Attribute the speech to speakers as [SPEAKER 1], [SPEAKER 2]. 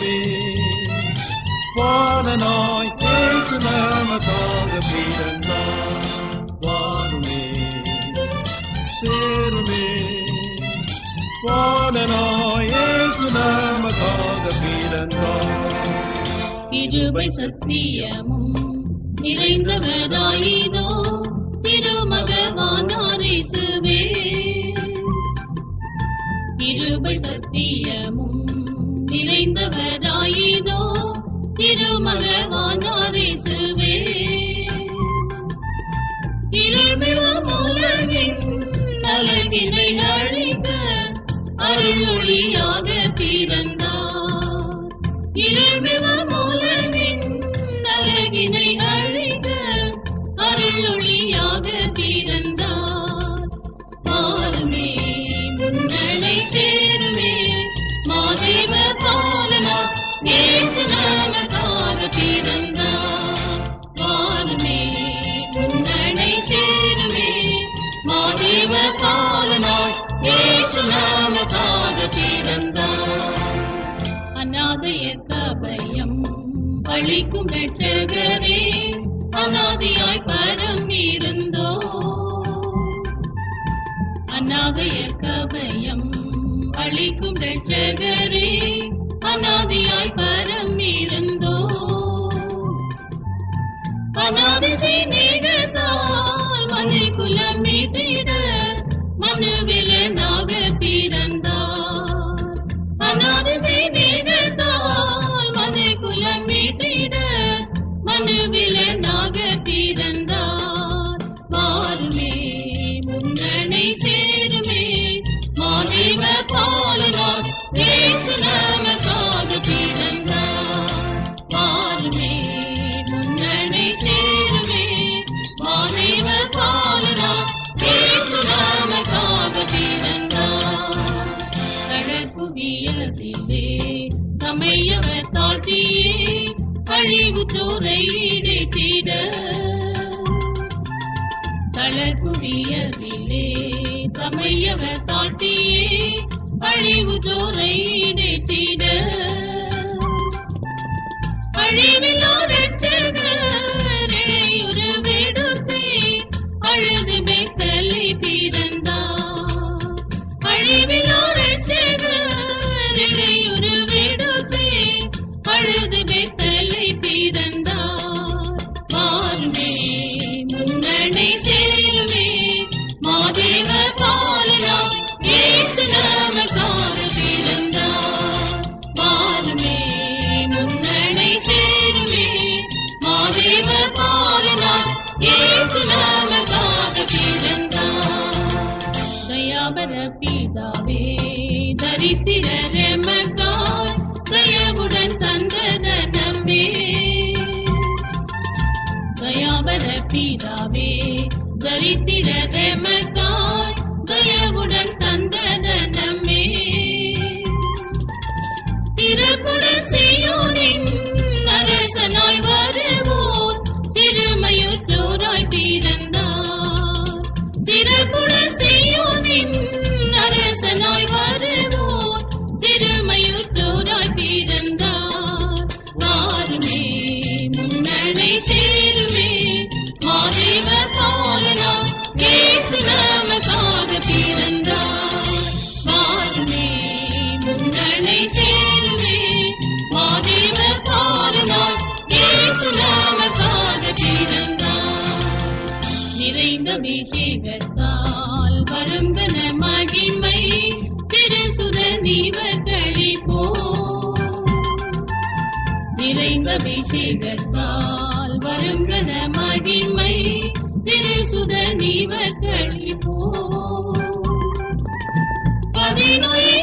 [SPEAKER 1] வாருமே வானனாய் இயேசு நமக்காக பிறந்தார் வாருமே சேருமே வானனாய் இயேசு நமக்காக பிறந்தார்
[SPEAKER 2] கிருபை சத்தியமும் நிறைந்தவராயிதோ திருமகவானாரிசுவே கிருபை சத்தியமும் நிறைந்தவராயிதோ திருமகவானாரிசுவே இருள்மிகும் உலகின் அழகினை அழிக்க அருளொளியாக பிறந்தார் இருள்மிகும் உலகின் அழகினை அழிக்க அருளொளியாக பிறந்தார் பாருமே முன்னணை சேருமே மாதேவ பாலனா ஏசு நமக்காக பிறந்தார் பாருமே முன்னணை சேருமே மாதேவ பாலனாய் ஏசு நமக்காக பிறந்தார் அநாதையற்க பயம் அளிக்கும் ரட்சகரே அநாதியாய் பரம் இருந்தோ அநாதையற்க பயம் அளிக்கும் ரட்சகரே அநாதியாய் பரம் இருந்தோ அநாதி சிநேகத்தால் மனை குலம் மீட்டிட மனுவிலனாக பிறந்தார் அநாதி சிநேகத்தால் மனை குலம் மீட்டிட மனுவிலனாக பிறந்தார் வாருமே முன்னணை சேருமே மாதேவ பாலனார் ஏசு நமக்காக பிறந்தார் வாருமே முன்னணை சேருமே மாதேவ பாலனார் ஏசு நமக்காக பிறந்தார் கடற்புவியதிலே தமையவர் தாழ்த்தியே அழிவு தோரை இடைத்திட தளர்புவியதிலே தமையவர் தாழ்த்தியே அழிவு தோரை இடைத்திட அழிவில்லாதொரு விடுத்தே அழுது பெத்தலை பிறந்தார் அழிவில்லாதொரு விடுத்தே அழுது பெத்தலை பிறந்தார் வாருமே முன்னணை சேருமே மாதேவ பாலனா ஏசு நமக்காக பிறந்தார் வாருமே முன்னணை சேருமே மாதேவ பாலனா ஏசு நமக்காக பிறந்தார் தயாபர பிதாவே தரித்திர ரெமக்காய் தயவுடன் தந்தத நம்பே தயாபர பிதாவே தரித்திர ரெமக்காய் தயவுடன் தந்தத நம்பே சிறப்புடன் செய்யோனின் அரசனாய் வருவோர் சிறுமையுற்றோராய் பிறந்தார் சிறப்புடன் செய்யோனின் அரசனாய் வருவோர் சிறுமையுற்றோராய் பிறந்தார் வாருமே முன்னணை சேருமே மாதேவ பாலனா ஏசு நமக்காக பிறந்தார் வாருமே முன்னணை சேருமே மாதேவ பாலனா ஏசு நமக்காக பிறந்தார் நிறைந்த அபிஷேகத்தால் வருந்தன மகிமை திருசுத நீவர்களிப்போ நிறைந்த அபிஷேகத்தால் வருந்தன மகிமை திருசுத நீவர்களிப்போ பதினொய்